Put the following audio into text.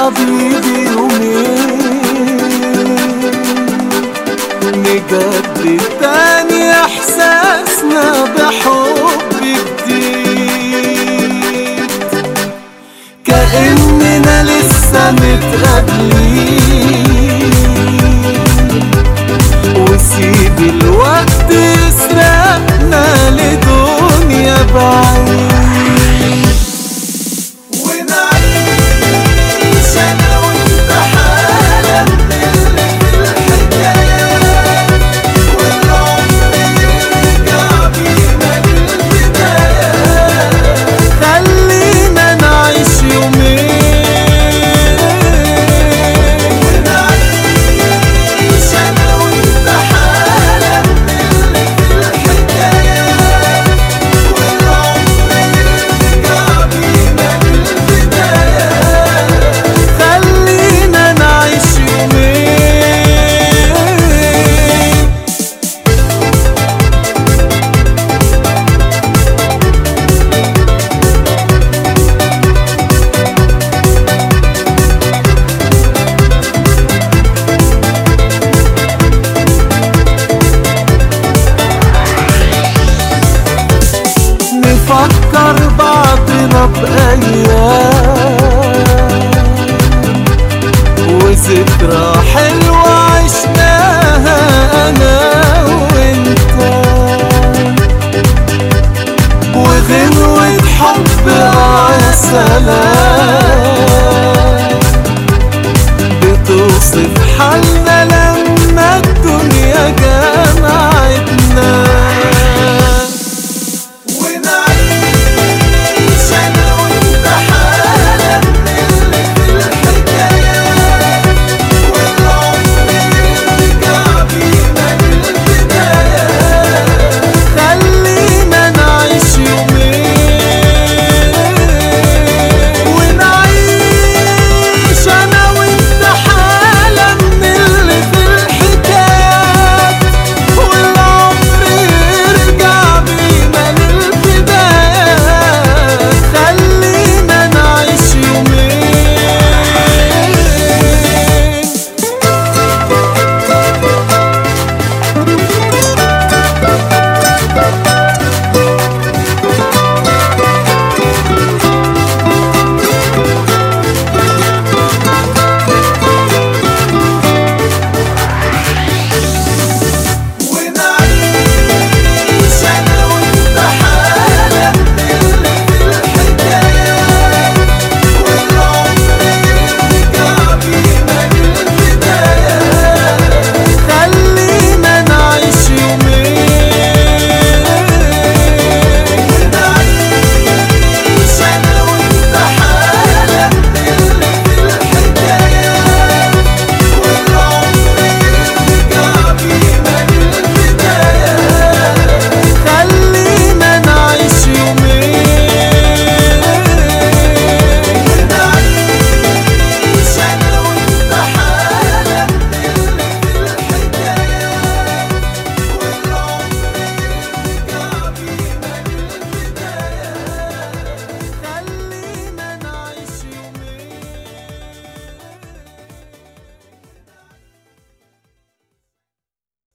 حبيبي يومين نجدد تاني احساسنا بحب جديد كأننا لسه متقابلين وسيب الوقت يسرقنا لدنيا بعيد ونعيش انا وانت حالة من اللي في الحكايات والعمر يرجع بينا للبدايات خلينا نعيش يومين ونعيش انا وانت حالة من اللي في الحكايات والعمر يرجع بينا للبدايات خلينا نعيش يومين نفكر بعضنا بأيام وذكرى حلوة عشناها أنا